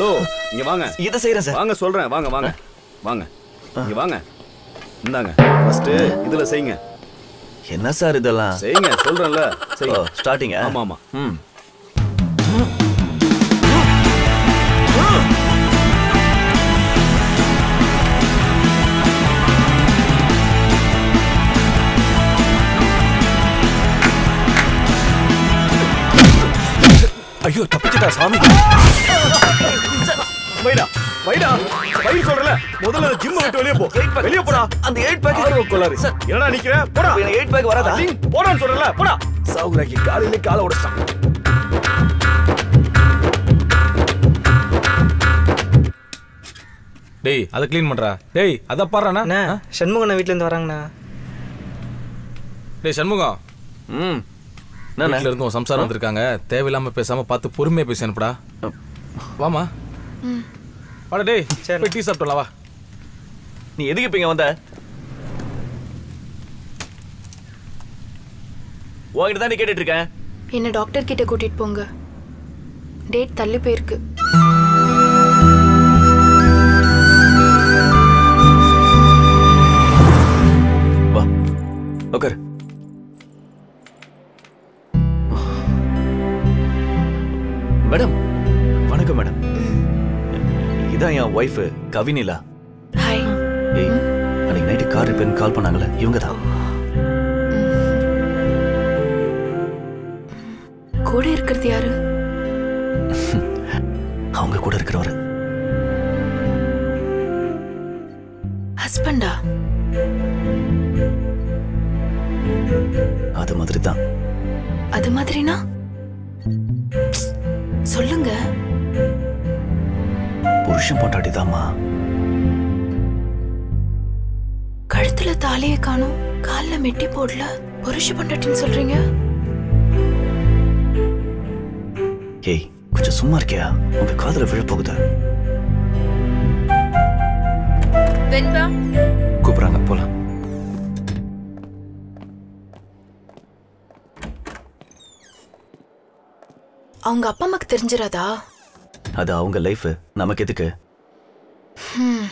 இங்க வாங்க இதை செய்யறேன் சார் வாங்க சொல்றேன் வாங்க வாங்க வாங்க இங்க வாங்க இந்தாங்க ஃபர்ஸ்ட் இதுல செய்யுங்க என்ன சார் இதெல்லாம் செய்யுங்க சொல்றேன்ல செய்யுங்க ஸ்டார்டிங் ஆமா ஆமா ம் ஐயோ தப்பிச்சுட்டா சாமி வைடா வைடா வைன்னு சொல்றல முதல்ல ஜிம் விட்டு வெளிய போ வெளிய போடா அந்த எயிட் பேக் ஆர்வ கோளாறு என்னடா நிக்கிற போடா எயிட் பேக் வராதா அடி, போடான்னு சொல்றல போடா சாவுராக்கி காலையில காலை உடைச்சிட்டான் டேய் அதை க்ளீன் பண்றா டேய் அத பாடுறானா அண்ணா சண்முகண்ணா வீட்ல இருந்து வராங்கண்ணா டேய் சண்முகம் ம் வீட்ல இருந்து உன் சம்சாரம் வந்திருக்காங்க தேவையில்லாம பேசாம பார்த்து பொறுமையா பேசி அனுப்புடா வாமா வாடா டேய் போய் டீ சாப்பிட்டலாம் வா நீ எதுக்கு இப்ப இங்க வந்த உன்கிட்ட தான் கேட்டுட்டு இருக்கேன் என்ன டாக்டர் கிட்ட கூட்டிட்டு போங்க டேட் தள்ளி போயிருக்கு வா உட்காரு மேடம் வணக்கம் மேடம் இதான் என் ஒய்ஃப் கவினிலா ஹாய் ஏய் அன்னைக்கு நைட்டு கார் ரிப்பேர்னு கால் பண்ணாங்கல்ல இவங்க தான் கூட இருக்கிறது யாரு அவங்க கூட இருக்கிறவர் ஹஸ்பண்டா அது மாதிரி தான் அது மாதிரினா சொல்லுங்க புருஷன் பொண்டாட்டி தாம்மா கழுத்துல தாலியை காணும் கால்ல மெட்டி போடல புருஷ பொண்டாட்டின்னு சொல்றீங்க ஏய் கொஞ்சம் சும்மா இருக்கியா உங்க காதுல விழ போகுது வெண்பா கூப்பிடுறாங்க போலாம் அவங்க அப்பா அம்மாக்கு தெரிஞ்சிராதா அது அவங்க லைஃப் நமக்கு எதுக்கு ஹம்.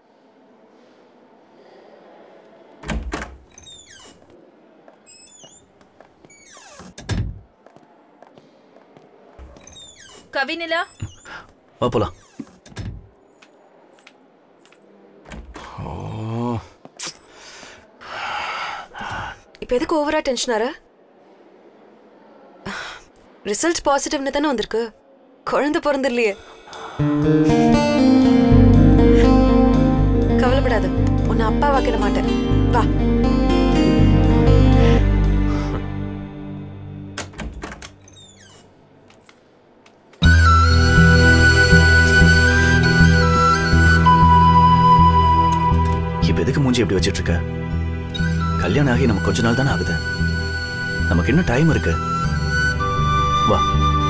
கவினிலா வா போலாம் இப்போ எதுக்கு ஓவரா டென்ஷன் ஆற ரிசல்ட் பாசிட்டிவ்னு தானே வந்திருக்கு குழந்தை பிறந்தில்லையே கவலைப்படாத உன்னை அப்பா வாக்கிட மாட்டேன் வா இப்ப எதுக்கு மூஞ்சி எப்படி வச்சிட்டு இருக்க கல்யாணம் ஆகி நமக்கு கொஞ்ச நாள் தானே ஆகுது நமக்கு இன்னும் டைம் இருக்கு வா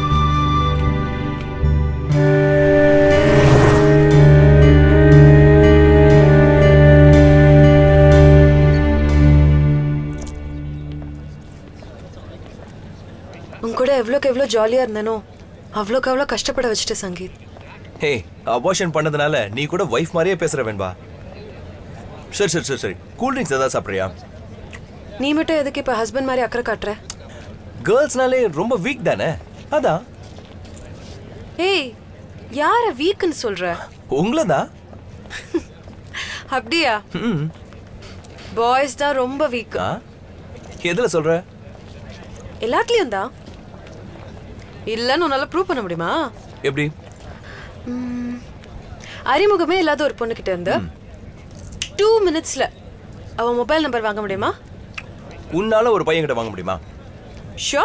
உன் கூட எவ்வளோக்கு எவ்வளோ ஜாலியாக இருந்தனோ அவ்வளோக்கு அவ்வளோ கஷ்டப்பட வச்சுட்டு சங்கீத் ஹே அபார்ஷன் பண்ணதுனால நீ கூட ஒய்ஃப் மாதிரியே பேசுற வேண்பா சரி சரி சரி சரி கூல் ட்ரிங்க்ஸ் ஏதாவது சாப்பிட்றியா நீ மட்டும் எதுக்கு இப்போ ஹஸ்பண்ட் மாதிரி அக்கறை காட்டுற கேர்ள்ஸ்னாலே ரொம்ப வீக் தானே அதான் ஏய் யார வீக்குன்னு சொல்ற உங்களை தான் அப்படியா ம் பாய்ஸ் தான் ரொம்ப வீக் எதில் சொல்ற எல்லாத்துலயும் தான் இல்லைன்னு உன்னால ப்ரூவ் பண்ண முடியுமா எப்படி ம், அறிமுகமே இல்லாத ஒரு பொண்ணுகிட்ட இருந்து டூ மினிட்ஸ்ல அவ மொபைல் நம்பர் வாங்க முடியுமா உன்னால ஒரு பையன் கிட்ட வாங்க முடியுமா ஷோ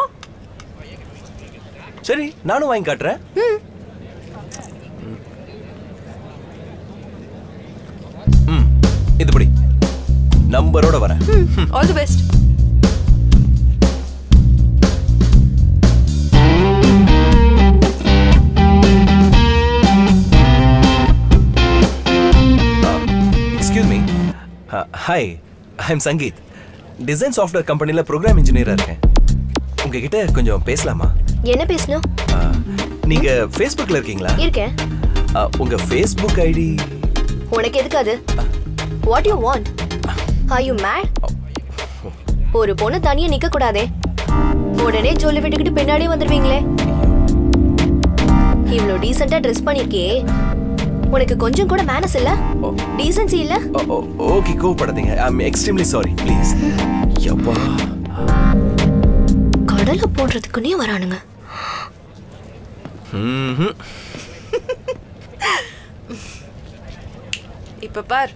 சரி நானும் வாங்கி காட்டுறேன் ம் இதுபடி நம்பரோட வரேன் all the best excuse me hi I am Sangeeth design software கம்பெனியில் ப்ரோக்ராம் இன்ஜினியராக இருக்கேன் உங்ககிட்ட கொஞ்சம் பேசலாமா என்ன பேசணும் நீங்கள் ஃபேஸ்புக்கில் இருக்கீங்களா இருக்கேன் உங்க ஃபேஸ்புக் ஐடி உனக்கு எதுக்கு அது what you want are you mad ஒரு பொண்ணு தனியா நிக்க கூடாதே உடனே சொல்லி விட்டுக்கிட்டு பின்னாடியே வந்துருவீங்களே இவ்ளோ டீசெண்டா ட்ரெஸ் பண்ணிருக்கியே உனக்கு கொஞ்சம் கூட மேனஸ் இல்ல டீசன்சி இல்ல ஓகே கோவப்படாதீங்க I am extremely sorry please யப்பா கடலை போடுறதுக்குன்னே வரானுங்க ம்ஹும். இப்ப பார்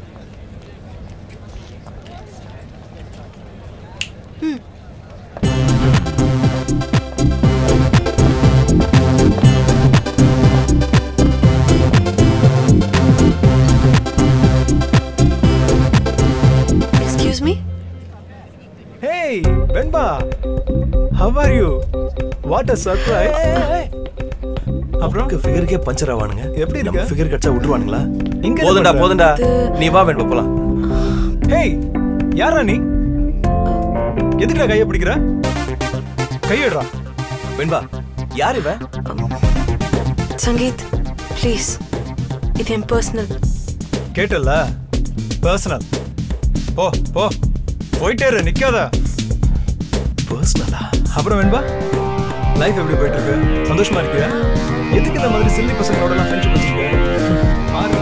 excuse me Hey, Benba. How are you? What a surprise. அப்புறம் உங்க ஃபிகருக்கே பஞ்சர் ஆவானுங்க எப்படி இருக்க? நம்ம ஃபிகர் கட்சா விட்டுருவானுங்களா இங்க என்ன போதும்டா பண்ற? போதும்டா நீ வா வேணும் போலாம் ஹேய் யாரா நீ எதுக்குடா கையை பிடிக்கிற கையிடுறா வெண்பா யார் இவன் சங்கீத் ப்ளீஸ் இது என் பர்சனல் கேட்டல்ல பர்சனல் போ போ போயிட்டே இரு நிக்காத பர்சனலா அப்புறம் வேண்பா லைஃப் எப்படி போயிட்டு இருக்கு சந்தோஷமா இருக்கியா எதுக்கு இந்த மாதிரி சில்லி பசங்களோட எல்லாம் ஃப்ரெண்ட்ஷிப் வச்சிருக்க பாரு.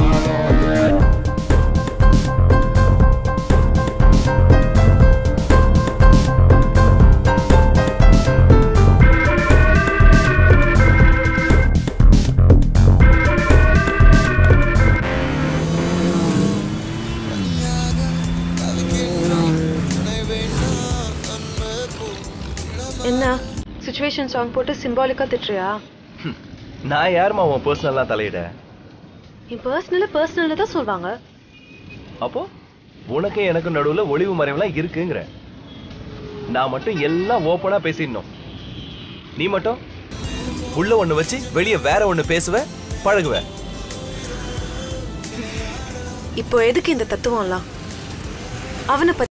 என்ன சுச்சுவேஷன் சாங் போட்டு சிம்பாலிக்கா திட்டுறியா நான் யாருமா உன் பர்சனல்லாம் தலையிட என் பர்சனல பர்சனல் தான் சொல்வாங்க அப்போ உனக்கு எனக்கு நடுவுல ஒளிவு மறைவுலாம் இருக்குங்கிற நான் மட்டும் எல்லாம் ஓப்பனா பேசிடணும் நீ மட்டும் உள்ள ஒண்ணு வச்சு வெளிய வேற ஒண்ணு பேசுவ பழகுவ இப்போ எதுக்கு இந்த தத்துவம்லாம் அவனை பத்தி